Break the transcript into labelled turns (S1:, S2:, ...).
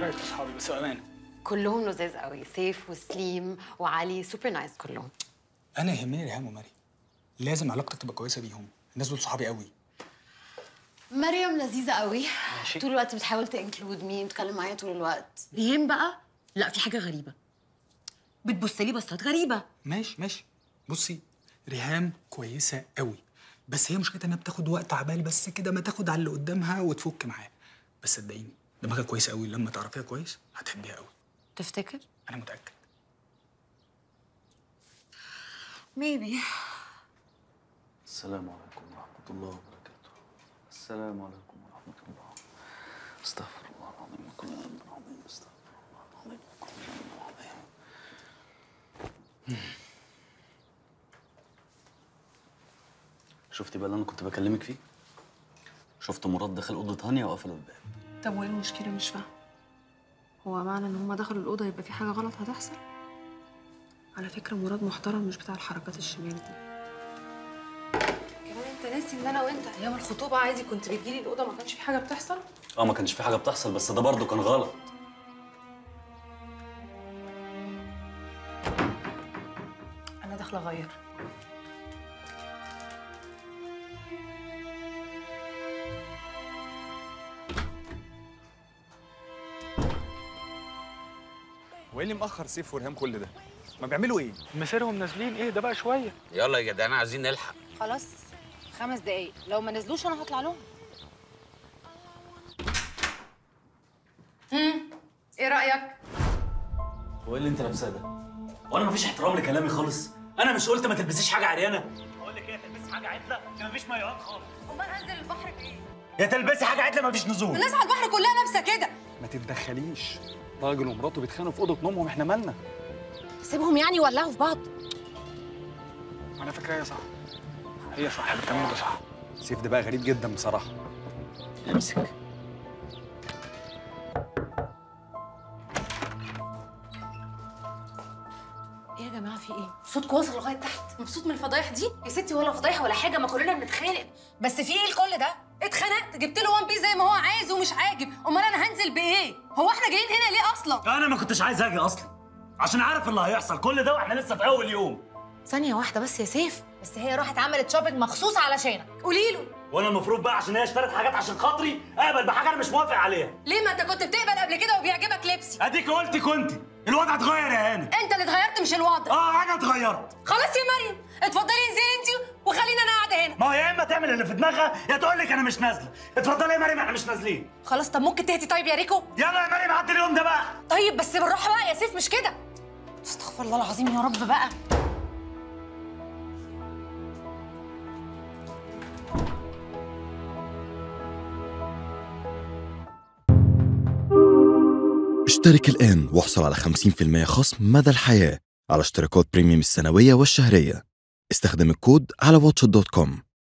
S1: رايك في اصحابي بس بامانه
S2: كلهم لذاذ قوي سيف وسليم وعلي سوبر نايس كلهم
S1: انا يهمني ريهام وماري لازم علاقتك تبقى كويسه بيهم الناس دول صحابي قوي
S2: مريم لذيذة قوي
S1: ماشي.
S2: طول الوقت بتحاول تنكلود مين تتكلم معايا طول الوقت ريهام بقى لا في حاجة غريبة بتبص لي بصات غريبة
S1: ماشي ماشي بصي ريهام كويسه قوي بس هي مشكلتها انها بتاخد وقت عبال بس كده ما تاخد على اللي قدامها وتفك معاه بس صدقيني دماغها كويسه قوي لما تعرفيها كويس هتحبيها قوي
S2: تفتكر؟
S1: انا متاكد
S2: ميبي
S3: السلام عليكم ورحمة الله وبركاته السلام عليكم ورحمة الله استغفر الله العظيم وكل ذنب عظيم استغفر الله العظيم وكل ذنب عظيم شفتي بقى اللي انا كنت بكلمك فيه؟ شفت مراد دخل اوضه هانيا وقفل الباب
S4: طب وايه المشكلة مش فاهمة هو معنى ان هما دخلوا الأوضة يبقى في حاجة غلط هتحصل على فكرة مراد محترم مش بتاع الحركات الشمال دي كمان انت ناسي ان انا وانت ايام الخطوبة عادي كنت بتجيلي الأوضة ما كانش في حاجة بتحصل
S3: اه ما كانش في حاجه بتحصل بس ده برضه كان غلط
S4: انا داخلة اغير
S5: وايه اللي مأخر سيف ورهام كل ده؟ ما بيعملوا ايه؟
S1: مسيرهم نازلين ايه ده بقى شويه
S6: يلا يا جدعان عايزين نلحق
S7: خلاص خمس دقايق لو ما نزلوش انا هطلع لهم
S4: ايه رأيك؟
S3: هو ايه اللي انت لابساه ده؟ هو انا مفيش احترام لكلامي خالص؟ انا مش قلت ما تلبسيش حاجه عريانه؟ اقول لك ايه تلبسي حاجه عدله؟ عشان مفيش مايوهات خالص
S7: امال هنزل البحر بايه؟
S3: يا تلبسي حاجه عدله مفيش نزول
S7: الناس على البحر كلها لابسه كده
S5: ما تتدخليش راجل ومراته بيتخانقوا في اوضه نومهم احنا مالنا؟
S7: سيبهم يعني يولعوا في بعض
S1: انا فاكره هي صح هي صح اللي بتعمله ده صح
S5: سيف ده بقى غريب جدا بصراحه
S3: امسك
S7: ايه يا جماعه في ايه؟ صوتكم وصل لغايه تحت مبسوط من الفضايح دي؟ يا ستي ولا فضايح ولا حاجه ما كلنا بنتخانق بس في ايه الكل ده؟ اتخنقت جبت له وان بيس زي ما هو عايز ومش عاجب امال انا هنزل بايه؟ هو احنا جايين هنا ليه اصلا؟
S3: انا ما كنتش عايز اجي اصلا عشان عارف اللي هيحصل كل ده واحنا لسه في اول يوم
S7: ثانيه واحده بس يا سيف بس هي راحت عملت شوبينج مخصوص علشانك قولي له
S3: وانا المفروض بقى عشان هي اشترت حاجات عشان خاطري اقبل بحاجه انا مش موافق عليها
S7: ليه ما انت كنت بتقبل قبل كده وبيعجبك لبسي
S3: اديك قلت كنت الوضع اتغير يا هاني
S7: انت اللي اتغيرت مش الوضع
S3: اه انا اتغيرت
S7: خلاص يا مريم اتفضلي انزلي انت وخلينا انا قاعده هنا
S3: ما هو يا اما تعمل اللي في دماغها يا تقول لك انا مش نازله اتفضلي يا مريم احنا مش نازلين
S7: خلاص طب ممكن تهدي طيب يا ريكو
S3: يلا يا مريم عدي اليوم ده بقى
S7: طيب بس بالراحه بقى يا سيف مش كده استغفر الله العظيم يا رب بقى
S8: اشترك الآن واحصل على 50% خصم مدى الحياة على اشتراكات بريميوم السنوية والشهرية استخدم الكود على واتش دوت كوم